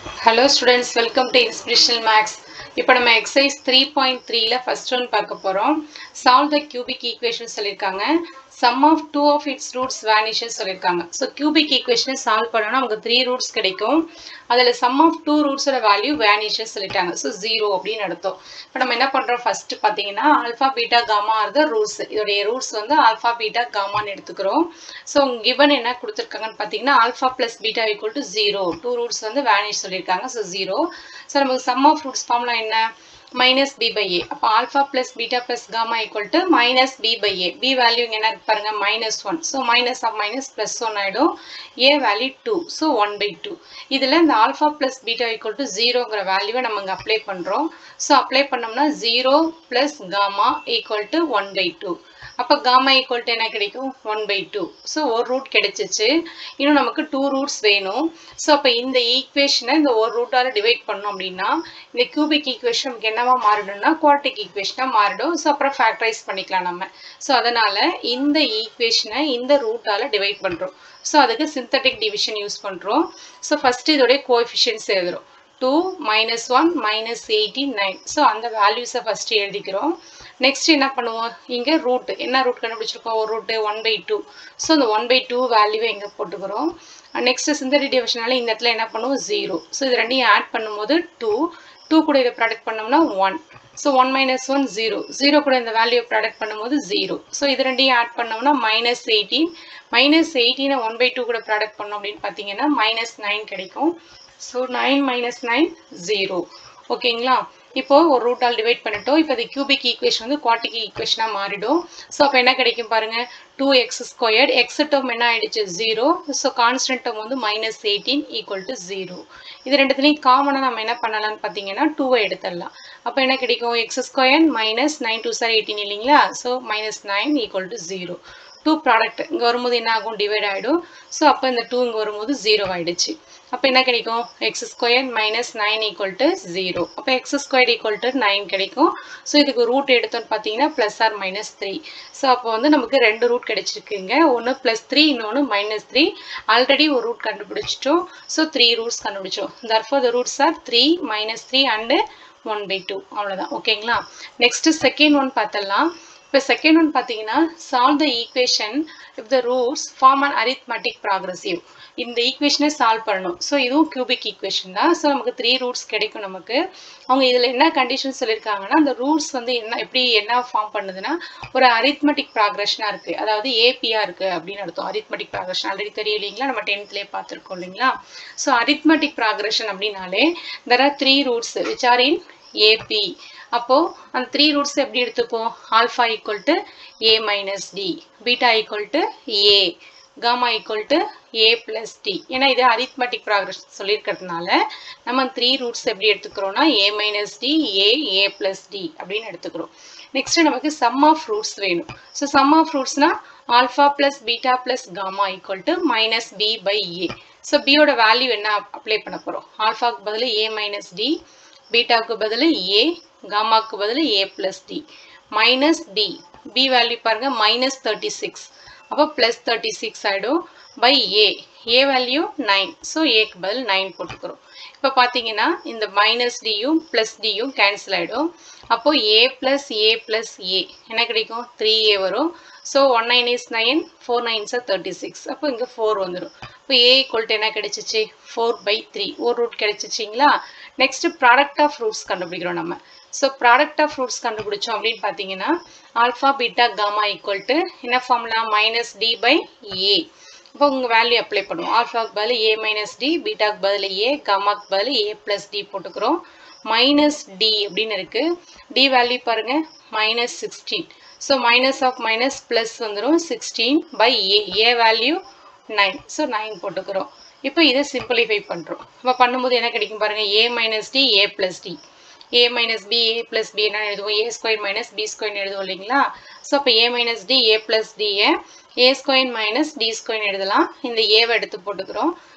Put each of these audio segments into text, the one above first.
hello students welcome to inspirational maths இப்போ நம்ம exercise three point த்ரீல ஃபர்ஸ்ட் ஒன் பார்க்க போகிறோம் சால்வ் த கியூபிக் ஈக்குவேஷன் சொல்லியிருக்காங்க sum of two of its roots vanishes சொல்லியிருக்காங்க so cubic ஈக்குவேஷனை சால்வ் பண்ணோம்னா நமக்கு த்ரீ ரூட்ஸ் கிடைக்கும் அதில் சம் ஆஃப் டூ ரூட்ஸோட வேல்யூ வேனிஷஸ் சொல்லிட்டாங்க ஸோ ஜீரோ அப்படின்னு அர்த்தம் இப்போ நம்ம என்ன பண்ணுறோம் ஃபர்ஸ்ட் பார்த்தீங்கன்னா alpha beta gamma are the roots இதோடைய ரூட்ஸ் வந்து ஆல்ஃபா பீட்டா காமான்னு எடுத்துக்கிறோம் ஸோ கிவன் என்ன கொடுத்துருக்காங்கன்னு பார்த்தீங்கன்னா alpha plus beta equal to zero two roots வந்து வேனிஷ் சொல்லியிருக்காங்க ஸோ ஜீரோ ஸோ நமக்கு சம் ஆஃப் ரூட்ஸ் ஃபார்ம்லாம் என்ன மைனஸ் பி பை ஏ அப்போ alpha plus beta plus gamma equal to minus B by a b value என்ன இருக்கு பாருங்க minus one so minus of minus plus one ஆகிடும் a value two so one by two இதில் இந்த alpha plus beta equal to ஜீரோங்கிற வேல்யூவை நம்ம இங்கே அப்ளை பண்ணுறோம் ஸோ அப்ளை பண்ணோம்னா zero plus gamma equal to one by two அப்போ காமா ஈக்குவல் டு என்ன கிடைக்கும் ஒன் பை டூ ஸோ ஒரு ரூட் கிடைச்சிச்சு இன்னும் நமக்கு டூ ரூட்ஸ் வேணும் ஸோ அப்போ இந்த ஈக்குவேஷனை இந்த ஒரு ரூட்டால் டிவைட் பண்ணோம் அப்படின்னா இந்த கியூபிக் ஈக்குவேஷன் நமக்கு என்னவா மாறிடும்னா குவாட்டிக் ஈக்குவேஷனாக மாறிடும் ஸோ அப்புறம் ஃபேக்டரைஸ் பண்ணிக்கலாம் நம்ம ஸோ அதனால் இந்த ஈக்குவேஷனை இந்த ரூட்டால் டிவைட் பண்ணுறோம் ஸோ அதுக்கு சிந்தட்டிக் டிவிஷன் யூஸ் பண்ணுறோம் ஸோ ஃபஸ்ட்டு இதோடைய கோஎஃபிஷியன்ஸ் எழுதுறோம் two minus one minus eighty nine so அந்த வேல்யூஸை ஃபஸ்ட்டு எழுதிக்கிறோம் நெக்ஸ்ட் என்ன பண்ணுவோம் இங்கே ரூட் என்ன ரூட் கண்டுபிடிச்சிருக்கோம் ஒரு root one by two so அந்த ஒன் பை டூ வேல்யூவை இங்கே போட்டுக்கிறோம் நெக்ஸ்ட் சிந்தடி டிவிஷனால இந்த இடத்துல என்ன பண்ணுவோம் ஜீரோ ஸோ இது ரெண்டையும் ஆட் பண்ணும்போது டூ டூ கூட இதை ப்ராடக்ட் பண்ணோம்னா one so one minus one zero zero கூட இந்த வேல்யூ ப்ராடக்ட் பண்ணும்போது ஜீரோ ஸோ இது ரெண்டையும் ஆட் பண்ணோம்னா மைனஸ் எயிட்டீன் மைனஸ் எயிட்டீனை ஒன் பை டூ கூட ப்ராடக்ட் பண்ணோம் அப்படின்னு பார்த்தீங்கன்னா மைனஸ் நைன் கிடைக்கும் so nine minus nine zero ஓகேங்களா இப்போ ஒரு ரூட்டால் டிவைட் பண்ணிட்டோம் இப்போ இது கியூபிக் ஈக்குவேஷன் வந்து குவாட்டிக் ஈக்குவேஷனாக மாறிடும் ஸோ அப்போ என்ன கிடைக்கும் பாருங்க two x squared x term என்ன ஆயிடுச்சு ஜீரோ ஸோ கான்ஸ்டன்ட் டேர்ம் வந்து minus eighteen equal to zero இது ரெண்டுத்துலையும் காமனாக நம்ம என்ன பண்ணலாம்னு பார்த்தீங்கன்னா டூவை எடுத்துடலாம் அப்போ என்ன கிடைக்கும் x square minus nine two sir eighteen இல்லைங்களா so minus nine equal to zero two product இங்கே வரும்போது என்ன ஆகும் டிவைட் ஆகிடும் ஸோ அப்போ இந்த டூ இங்கே வரும்போது ஜீரோ ஆகிடுச்சு அப்போ என்ன கிடைக்கும் x square minus nine equal to zero அப்போ x square equal to nine கிடைக்கும் ஸோ இதுக்கு ரூட் எடுத்தோன்னு பார்த்தீங்கன்னா plus or minus three so அப்போ வந்து நமக்கு ரெண்டு ரூட் கிடைச்சிருக்குங்க ஒன்று ப்ளஸ் த்ரீ இன்னொன்று மைனஸ் த்ரீ ஆல்ரெடி ஒரு ரூட் கண்டுபிடிச்சிட்டோம் ஸோ த்ரீ ரூட்ஸ் கண்டுபிடிச்சோம் therefore the roots are three minus three and one by two அவ்வளோதான் ஓகேங்களா நெக்ஸ்ட் செகண்ட் ஒன் பார்த்தலாம் இப்போ செகண்ட் ஒன் பார்த்தீங்கன்னா solve the equation if the roots form an arithmetic progressive இந்த ஈக்குவேஷனை சால்வ் பண்ணணும் ஸோ இதுவும் கியூபிக் ஈக்குவேஷன் தான் ஸோ நமக்கு த்ரீ ரூட்ஸ் கிடைக்கும் நமக்கு அவங்க இதில் என்ன கண்டிஷன் சொல்லியிருக்காங்கன்னா அந்த ரூட்ஸ் வந்து என்ன எப்படி என்ன ஃபார்ம் பண்ணுதுன்னா ஒரு அரித்மெட்டிக் ப்ராக்ரஷனாக இருக்குது அதாவது ஏபியாக இருக்குது அப்படின்னு அர்த்தம் அரித்மெட்டிக் ப்ராக்ரஷன் ஆல்ரெடி தெரியும் இல்லைங்களா நம்ம டென்த்லேயே பார்த்துருக்கோம் இல்லைங்களா ஸோ அரித்மெட்டிக் ப்ராக்ரஷன் அப்படின்னாலே there are three roots which are in AP அப்போது அந்த த்ரீ ரூட்ஸ் எப்படி எடுத்துப்போம் alpha equal to a minus d beta equal to a gamma equal to a plus d ஏன்னா இது அரித்மெட்டிக் ப்ராக்ரஸ் சொல்லியிருக்கிறதுனால நம்ம three roots எப்படி எடுத்துக்கிறோம்னா a minus D a a plus d அப்படின்னு எடுத்துக்கிறோம் நெக்ஸ்ட் நமக்கு சம் ஆஃப் ரூட்ஸ் வேணும் ஸோ சம் ஆஃப் ரூட்ஸ்னா alpha plus beta plus gamma equal to minus B by A so பியோட வேல்யூ என்ன அப்ளை பண்ண போகிறோம் ஆல்ஃபாவுக்கு பதில் ஏ மைனஸ் டி பீட்டாவுக்கு பதில் ஏ காமாவுக்கு பதில் a plus d minus d b value பாருங்க மைனஸ் தேர்ட்டி சிக்ஸ் அப்போ ப்ளஸ் தேர்ட்டி சிக்ஸ் ஆகிடும் by a a value nine so ஏக்கு பதில் நைன் போட்டுக்கிறோம் இப்போ பார்த்தீங்கன்னா இந்த மைனஸ் டியும் ப்ளஸ் டியும் கேன்சல் ஆகிடும் அப்போது ஏ ப்ளஸ் ஏ ப்ளஸ் ஏ என்ன கிடைக்கும் த்ரீ ஏ வரும் so one nine is nine four nines thirty six அப்போ இங்கே ஃபோர் வந்துடும் இப்போ ஏ ஈக்குவல் டு என்ன கிடைச்சிச்சு ஃபோர் பை த்ரீ ஒரு ரூட் கிடைச்சிச்சிங்களா நெக்ஸ்ட் ப்ராடக்ட் ஆஃப் ரூட்ஸ் கண்டுபிடிக்கிறோம் நம்ம ஸோ ப்ராடக்ட் ஆஃப் ரூட்ஸ் கண்டுபிடிச்சோம் அப்படின்னு பார்த்தீங்கன்னா alpha beta gamma equal to என்ன formula minus D by a இப்போ உங்கள் வேல்யூ அப்ளை பண்ணுவோம் ஆல்ஃபாவுக்கு பதில் ஏ மைனஸ் டி பீட்டாக்கு பதில் ஏ காமாக்கு பதில் ஏ ப்ளஸ் டி போட்டுக்கிறோம் மைனஸ் டி அப்படின்னு இருக்குது டி வேல்யூ பாருங்கள் minus sixteen so minus of minus plus வந்துடும் sixteen by a a value nine so nine போட்டுக்கிறோம் இப்போ இதை சிம்பிளிஃபை பண்ணுறோம் இப்போ பண்ணும்போது என்ன கிடைக்கும் பாருங்கள் A minus D A plus D A minus B A plus B என்ன எழுதுவோம் A square minus B square எழுதுவோம் இல்லைங்களா ஸோ அப்போ A minus D A plus டியை A square minus D square எழுதலாம் இந்த ஏவை எடுத்து போட்டுக்கிறோம்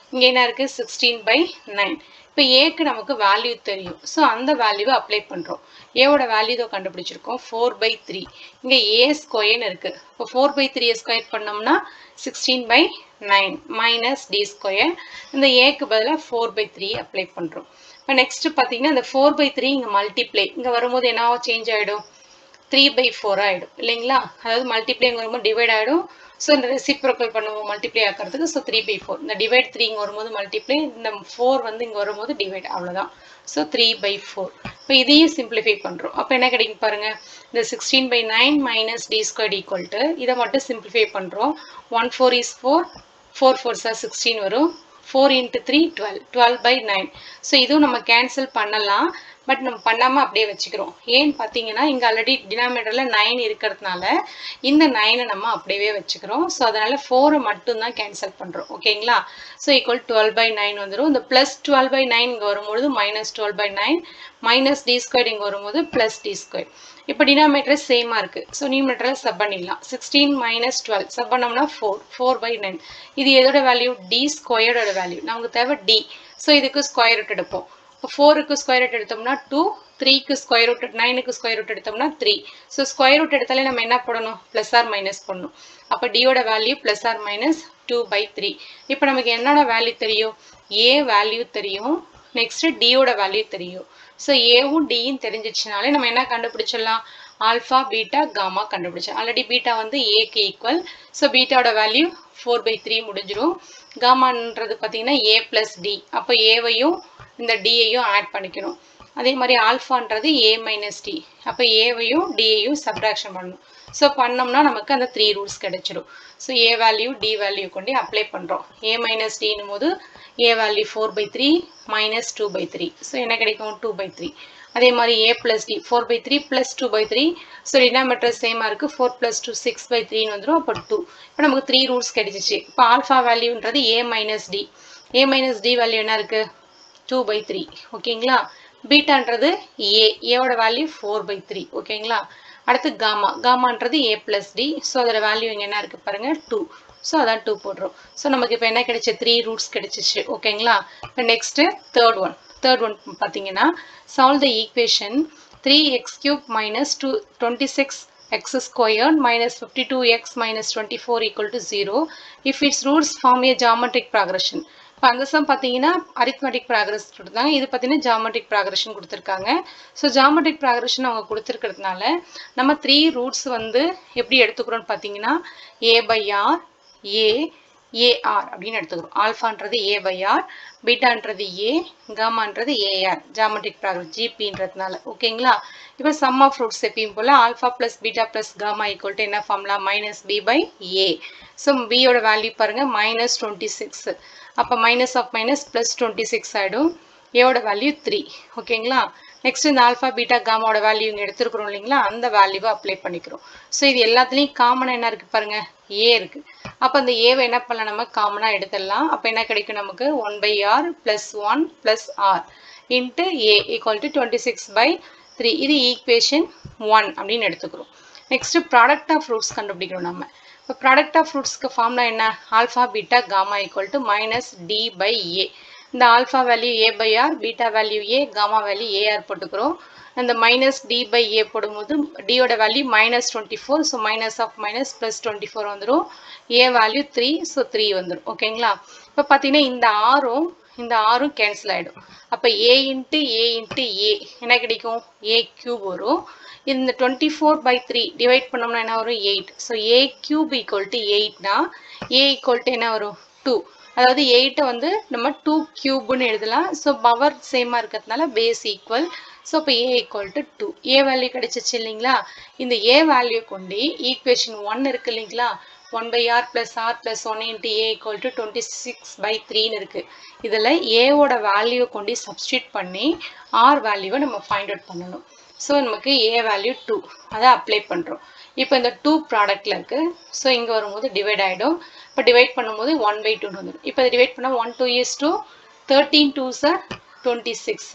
இங்கே என்ன இருக்குது சிக்ஸ்டீன் பை நைன் இப்போ ஏக்கு நமக்கு வேல்யூ தெரியும் ஸோ அந்த வேல்யூவை அப்ளை பண்ணுறோம் ஏவோட வேல்யூ தான் கண்டுபிடிச்சிருக்கோம் ஃபோர் பை த்ரீ இங்கே ஏ ஸ்கொயர்னு இருக்குது இப்போ ஃபோர் பை த்ரீ ஸ்கொயர் பண்ணோம்னா sixteen by nine minus D square இந்த ஏக்கு பதிலாக ஃபோர் பை த்ரீ அப்ளை பண்ணுறோம் இப்போ நெக்ஸ்ட்டு பார்த்தீங்கன்னா இந்த ஃபோர் பை த்ரீ இங்கே மல்டிப்ளை இங்கே வரும்போது என்னவோ சேஞ்ச் ஆகிடும் த்ரீ பை ஃபோர் ஆகிடும் இல்லைங்களா அதாவது மல்டிப்ளை இங்கே வரும்போது டிவைட் ஆகிடும் ஸோ இந்த ரெசிப்ரோக்கல் பண்ணுவோம் மல்டிப்ளை ஆக்கிறதுக்கு ஸோ த்ரீ பை ஃபோர் இந்த டிவைட் த்ரீ இங்கே வரும்போது மல்டிப்ளை இந்த ஃபோர் வந்து இங்கே வரும்போது டிவைட் அவ்வளோதான் ஸோ த்ரீ பை ஃபோர் இப்போ இதையும் சிம்பிளிஃபை பண்ணுறோம் அப்போ என்ன கிடைக்கும் பாருங்கள் இந்த sixteen by nine minus D square equal to இதை மட்டும் சிம்பிளிஃபை பண்ணுறோம் one four is four four four are sixteen வரும் four into three twelve twelve by nine so இதுவும் நம்ம கேன்சல் பண்ணலாம் பட் நம்ம பண்ணாமல் அப்படியே வச்சுக்கிறோம் ஏன்னு பார்த்தீங்கன்னா இங்கே ஆல்ரெடி டினாமினேட்டரில் நைன் இருக்கிறதுனால இந்த நைனை நம்ம அப்படியே வச்சுக்கிறோம் ஸோ அதனால் ஃபோரை மட்டும்தான் கேன்சல் பண்ணுறோம் ஓகேங்களா so equal twelve by nine வந்துடும் இந்த ப்ளஸ் டுவெல் பை நைன் இங்கே வரும்பொழுது minus twelve by nine minus D square இங்கே வரும்போது ப்ளஸ் டி ஸ்கொயர் இப்போ டினாமேட்டர் சேமாக இருக்குது ஸோ நியூமேட்டரில் சப் பண்ணிடலாம் சிக்ஸ்டீன் மைனஸ் டுவெல் சப் பண்ணோம்னா ஃபோர் ஃபோர் பை நைன் இது எதோட வேல்யூ டி ஸ்கொயரோட வேல்யூ நமக்கு தேவை டி ஸோ இதுக்கு ஸ்கொயர் ரூட் எடுப்போம் இப்போ ஃபோருக்கு ஸ்கொயர் ரூட் எடுத்தோம்னா டூ த்ரீக்கு ஸ்கொயர் ரூட் நைனுக்கு ஸ்கொயர் ரூட் எடுத்தோம்னா த்ரீ ஸோ ஸ்கொயர் ரூட் எடுத்தாலே நம்ம என்ன போடணும் ப்ளஸ் ஆர் மைனஸ் பண்ணணும் அப்போ டியோட value plus or minus two by three இப்போ நமக்கு என்னோட வேல்யூ தெரியும் ஏ வேல்யூ தெரியும் நெக்ஸ்ட்டு டியோட வேல்யூ தெரியும் ஸோ ஏவும் டியும் தெரிஞ்சிச்சுனாலே நம்ம என்ன கண்டுபிடிச்சிடலாம் ஆல்ஃபா பீட்டா காமா கண்டுபிடிச்சோம் ஆல்ரெடி பீட்டா வந்து ஏக்கு ஈக்குவல் ஸோ பீட்டாவோட வேல்யூ ஃபோர் பை த்ரீ முடிஞ்சிடும் காமான்றது பார்த்தீங்கன்னா ஏ ப்ளஸ் டி அப்போ ஏவையும் இந்த டியையும் ஆட் பண்ணிக்கணும் அதே மாதிரி ஆல்ஃபான்றது ஏ மைனஸ் டி அப்போ ஏவையும் டியையும் சப்ராக்ஷன் பண்ணணும் ஸோ பண்ணோம்னா நமக்கு அந்த த்ரீ ரூல்ஸ் கிடைச்சிடும் so A value D value கொண்டு அப்ளை பண்ணுறோம் ஏ மைனஸ் டின்னும் போது A value four by three minus two by three so என்ன கிடைக்கும் டூ பை த்ரீ அதே மாதிரி A plus D four by three plus two by three so denominator சேமாக இருக்குது four plus two six by த்ரீன்னு வந்துடும் அப்போ டூ இப்போ நமக்கு த்ரீ ரூல்ஸ் கிடைச்சிச்சு இப்போ ஆல்ஃபா வேல்யூன்றது A minus D A minus D value என்ன இருக்குது டூ பை த்ரீ ஓகேங்களா பீட்டான்றது ஏ ஏவோட வேல்யூ ஃபோர் பை த்ரீ ஓகேங்களா அடுத்து காமா காமான்றது ஏ ப்ளஸ் டி ஸோ அதோட வேல்யூ இங்கே என்ன இருக்குது பாருங்கள் டூ ஸோ அதான் டூ போடுறோம் ஸோ நமக்கு இப்போ என்ன கிடைச்சி த்ரீ ரூட்ஸ் கிடைச்சிச்சு ஓகேங்களா இப்போ next third one third one பார்த்தீங்கன்னா solve the equation three X cube minus two twenty six x squared minus 52x minus 24 equal to 0 if its roots form a geometric progression இப்போ அந்த some பார்த்தீங்கன்னா arithmetic progress கொடுத்தாங்க இது பார்த்தீங்கன்னா geometric progression கொடுத்துருக்காங்க so geometric progression அவங்க கொடுத்துருக்கிறதுனால நம்ம த்ரீ ரூட்ஸ் வந்து எப்படி எடுத்துக்கிறோம்னு பார்த்தீங்கன்னா A by R A AR அப்படின்னு எடுத்துக்கிறோம் ஆல்ஃபான்றது ஏ பை ஆர் பீட்டான்றது ஏ காமான்றது ஏஆர் ஜாமெட்ரிக் ப்ராக்ரஸ் ஜிபின்றதுனால ஓகேங்களா இப்போ சம் ஆஃப் ரூட்ஸ் எப்பயும் போல் alpha plus beta plus gamma equal to என்ன formula minus B by A so பியோட வேல்யூ பாருங்கள் மைனஸ் டுவெண்ட்டி சிக்ஸ் அப்போ minus of minus plus twenty six ஆகிடும் ஏவோட வேல்யூ த்ரீ ஓகேங்களா நெக்ஸ்ட் இந்த ஆல்ஃபா பீட்டா காமாவோட வேல்யூ இங்கே எடுத்துருக்குறோம் இல்லைங்களா அந்த வேல்யூவை அப்ளை பண்ணிக்கிறோம் ஸோ இது எல்லாத்துலேயும் காமனாக என்ன இருக்குது பாருங்கள் ஏ இருக்குது அப்போ அந்த ஏவை என்ன பண்ணலாம் நம்ம காமனாக எடுத்துடலாம் அப்போ என்ன கிடைக்கும் நமக்கு one by R plus one plus R into A equal to twenty six by three இது ஈக்குவேஷன் ஒன் அப்படின்னு எடுத்துக்கிறோம் நெக்ஸ்ட்டு ப்ராடக்ட் ஆஃப் ரூட்ஸ் கண்டுபிடிக்கணும் நம்ம இப்போ ப்ராடக்ட் ஆஃப் ரூட்ஸ்க்கு ஃபார்ம்னா என்ன alpha beta gamma equal to minus D by A இந்த alpha value A by R beta value A gamma value AR போட்டுக்கிறோம் அந்த மைனஸ் டி பை ஏ போடும்போது டியோட value minus twenty four so minus of minus plus twenty four வந்துடும் A value three so three வந்துடும் ஓகேங்களா இப்போ பார்த்தீங்கன்னா இந்த ஆறும் இந்த ஆறும் கேன்சல் ஆகிடும் அப்போ ஏ இன்ட்டு ஏ இன்ட்டு ஏ என்ன கிடைக்கும் ஏ கியூப் வரும் இந்த twenty four by three divide பண்ணோம்னா என்ன வரும் eight so A cube equal to எயிட்னா ஏ ஈக்குவல் டு என்ன வரும் டூ அதாவது எயிட்டை வந்து நம்ம டூ கியூப்னு எழுதலாம் ஸோ பவர் சேமாக இருக்கிறதுனால பேஸ் ஈக்குவல் ஸோ இப்போ A equal to two A value கிடைச்சிச்சு இல்லைங்களா இந்த ஏ வேல்யூ கொண்டு ஈக்குவேஷன் ஒன் இருக்கு இல்லைங்களா one by R plus R plus one into A equal to twenty six by த்ரீன்னு இருக்குது இதில் ஏவோட வேல்யூவை கொண்டு சப்ஸ்டியூட் பண்ணி ஆர் வேல்யூவை நம்ம ஃபைண்ட் அவுட் பண்ணணும் ஸோ நமக்கு ஏ வேல்யூ டூ அதை அப்ளை பண்ணுறோம் இப்போ இந்த டூ ப்ராடக்டில் இருக்குது ஸோ இங்கே வரும்போது டிவைட் ஆகிடும் இப்போ டிவைட் பண்ணும்போது ஒன் பை டூன்னு வந்துடும் இப்போ டிவைட் பண்ணால் one two is two thirteen two are twenty six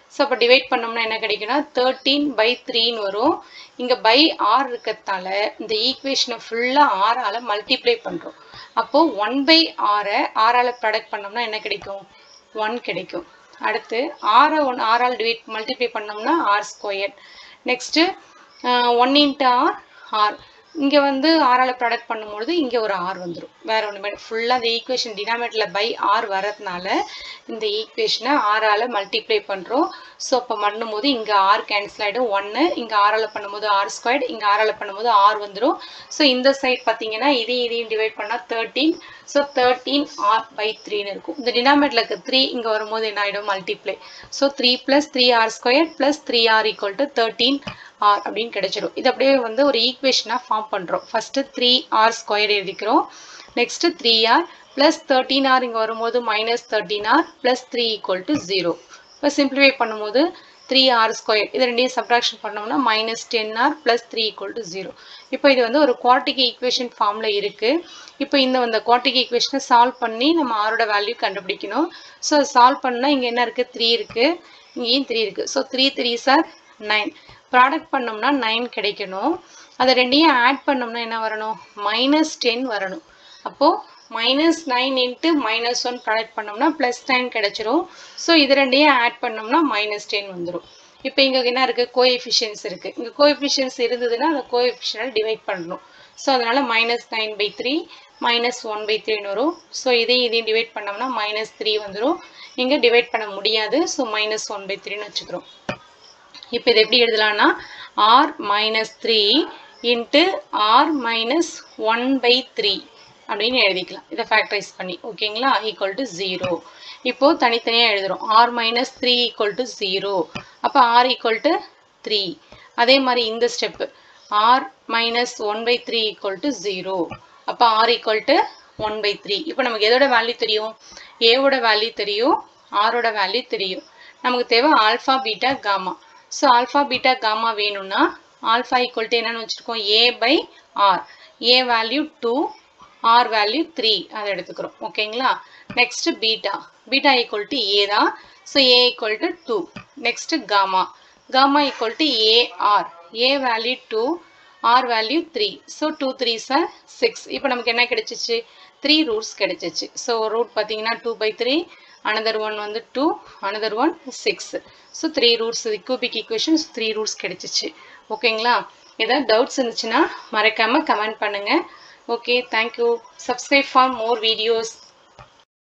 so அப்போ டிவைட் பண்ணோம்னா என்ன கிடைக்கும்னா தேர்ட்டீன் பை த்ரீன்னு வரும் இங்கே பை ஆர் இருக்கிறதால இந்த ஈக்குவேஷனை ஃபுல்லாக ஆறால் மல்டிப்ளை பண்ணுறோம் அப்போது ஒன் பை ஆரை ஆறால் ப்ராடக்ட் பண்ணோம்னா என்ன கிடைக்கும் ஒன் கிடைக்கும் அடுத்து ஆரை ஒன் ஆறால் டிவைட் மல்டிப்ளை பண்ணோம்னா R square next one into R R இங்கே வந்து ஆறால் ப்ராடக்ட் பண்ணும்பொழுது இங்கே ஒரு ஆர் வந்துடும் வேற ஒன்றுமே ஃபுல்லாக அந்த ஈக்குவேஷன் டினாமேட்டில் பை ஆர் வரதுனால இந்த ஈக்குவேஷனை ஆறால் மல்டிப்ளை பண்ணுறோம் ஸோ அப்போ பண்ணும்போது இங்கே ஆர் கேன்சல் ஆகிடும் ஒன்று இங்கே ஆறால் பண்ணும்போது ஆர் ஸ்கொயர்டு இங்கே ஆறால் பண்ணும்போது ஆர் வந்துடும் ஸோ இந்த சைட் பார்த்தீங்கன்னா இதையும் இதையும் டிவைட் பண்ணால் thirteen so thirteen R by த்ரீன்னு இருக்கும் இந்த டினாமேட்டில் இருக்க த்ரீ இங்கே வரும்போது என்ன ஆகிடும் multiply so three plus three R square plus three R equal to thirteen R அப்படின்னு கிடைச்சிடும் இது அப்படியே வந்து ஒரு ஈக்குவேஷனாக ஃபார்ம் பண்ணுறோம் ஃபஸ்ட்டு த்ரீ ஆர் ஸ்கொயர் எழுதிக்கிறோம் next three R plus thirteen R இங்கே வரும்போது minus thirteen R plus three equal to zero இப்போ சிம்பிளிஃபை பண்ணும்போது த்ரீ ஆர் ஸ்கொயர் இது ரெண்டையும் சப்ராக்ஷன் பண்ணோம்னா minus ten R plus three equal to zero இப்போ இது வந்து ஒரு குவாட்டிக் ஈக்குவேஷன் ஃபார்மில் இருக்குது இப்போ இந்த அந்த குவாட்டிக் ஈக்குவேஷனை சால்வ் பண்ணி நம்ம ஆரோட வேல்யூ கண்டுபிடிக்கணும் ஸோ சால்வ் பண்ணால் இங்கே என்ன இருக்குது த்ரீ இருக்குது இங்கேயும் த்ரீ இருக்குது so three three are nine product பண்ணோம்னா நைன் கிடைக்கணும் அதை ரெண்டையும் ஆட் பண்ணோம்னா என்ன வரணும் மைனஸ் டென் வரணும் அப்போது minus nine into minus one product பண்ணோம்னா ப்ளஸ் நைன் கிடச்சிரும் ஸோ இது ரெண்டையும் ஆட் பண்ணோம்னா மைனஸ் டென் வந்துடும் இப்போ இங்கே என்ன இருக்குது கோஎஃபிஷியன்ஸ் இருக்குது இங்கே கோஎஃபிஷியன்ஸ் இருந்ததுன்னா அந்த கோஎஃபிஷியனை டிவைட் பண்ணணும் ஸோ அதனால் minus nine by three minus one by த்ரீன்னு வரும் ஸோ இதையும் இதையும் டிவைட் பண்ணோம்னா மைனஸ் த்ரீ வந்துடும் இங்கே டிவைட் பண்ண முடியாது ஸோ மைனஸ் ஒன் பை த்ரீன்னு வச்சுக்கிறோம் இப்போ இது எப்படி எழுதலாம்னா R minus three into R minus one by three அப்படின்னு எழுதிக்கலாம் இதை ஃபேக்டரைஸ் பண்ணி ஓகேங்களா ஈக்குவல் டு ஜீரோ இப்போது தனித்தனியாக எழுதுகிறோம் R minus three equal to zero அப்போ ஆர் ஈக்குவல் டு த்ரீ அதே மாதிரி இந்த step R minus one by three equal to zero அப்போ R equal to one by three இப்போ நமக்கு எதோட வேல்யூ தெரியும் ஏவோட வேல்யூ தெரியும் ஆரோட வேல்யூ தெரியும் நமக்கு தேவை alpha beta gamma so alpha beta gamma வேணும்னா ஆல்ஃபா ஈக்குவல் டு என்னன்னு வச்சுருக்கோம் A by R A value two R value three அதை எடுத்துக்கிறோம் ஓகேங்களா next beta beta equal to A தான் so A equal to two next gamma gamma equal to AR A value two R value three so two three are six இப்போ நமக்கு என்ன கிடைச்சிச்சு three roots கிடைச்சிச்சு so root பார்த்தீங்கன்னா two by three another one வந்து two another one six so three roots cubic equations three roots கிடைச்சிச்சு ஓகேங்களா ஏதாவது டவுட்ஸ் இருந்துச்சுன்னா மறக்காமல் கமெண்ட் பண்ணுங்கள் okay thank you subscribe for more videos